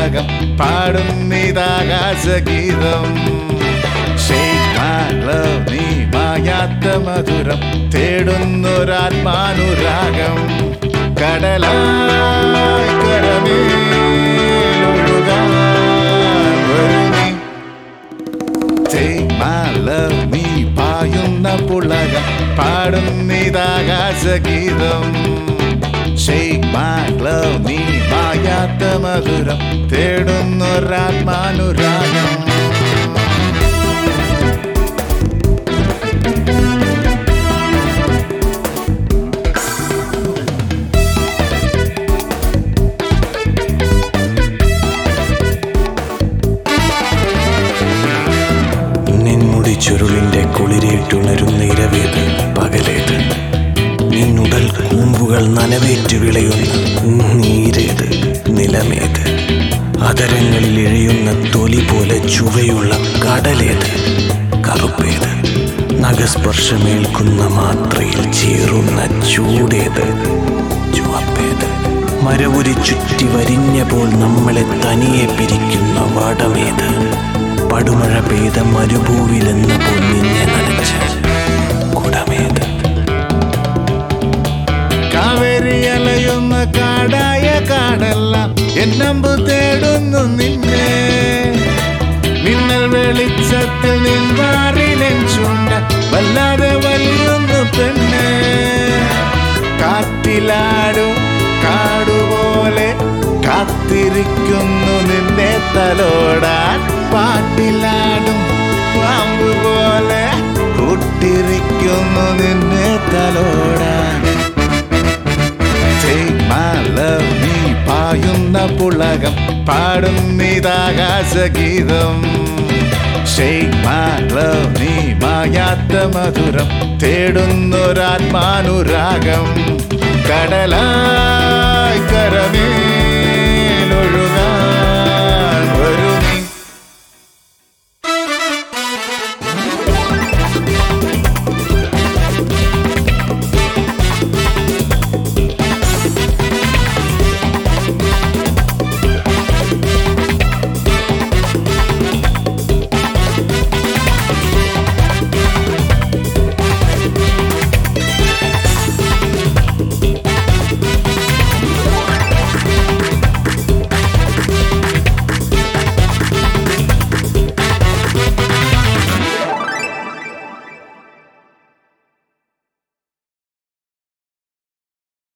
പുളകം പാടുന്നിതാകാശഗീതം Shake my love, നീ മായാത്ത മധുരം തേടുന്നൊരാത്മാനുരാഗം കടലായി കരമേലൊഴുകാൻ വരൂ നീ Take my love, നീ പായുന്ന പുളകം പാടുന്നിതാകാശഗീതം Shake my love, നീ മായാത്ത മധുരം തേടുന്നൊരാത്മാനുരാഗം നിൻമുടി ചുരുളിന്റെ കുളിരേറ്റുണരുന്ന ഇരവേത് പകലേത് നിന്നുടൽ കൂമ്പുകൾ നനവേറ്റു വിളയുന്ന നീരേത് നിലമേത് അതരങ്ങളിൽ ഇഴയുന്ന തൊലി പോലെ ചുവയുള്ള കടലേത് കറുപ്പേത് നഖസ്പർശമേൽക്കുന്ന മാത്രയിൽ ചീറുന്ന ചൂടേത് ചുവപ്പേത് മരവുരി ചുറ്റി വരിഞ്ഞപ്പോൾ നമ്മളെ തനിയെ പിരിക്കുന്ന വടമേത് പടുമഴ പെയ്ത മരുഭൂവിലെന്നപ്പോൾ നിന്നെ നനച്ച കുടമേത് കാവേരി അലയുന്ന കാടായ കാടല്ല എന്നമ്പു തേടുന്നു നിന്നെ മിന്നൽ വെളിച്ചത്തിൽ നിൻവാറിലെൻ ചുണ്ട വല്ലാതെ വലിയുന്നു പെണ്ണെ കാറ്റിലാടും കാടുപോലെ കാത്തിരിക്കുന്നു നിന്നെ തലോടാൻ പാട്ടിലാടും പാമ്പ് പോലെ കൂട്ടിരിക്കുന്നു നിന്നെ തലോടാൻ Take my love, നീ പായുന്ന പുളകം പാടുന്നിതാകാശഗീതം Shake my love, നീ മായാത്ത മധുരം തേടുന്നൊരാത്മാനുരാഗം കടലായി കരമേ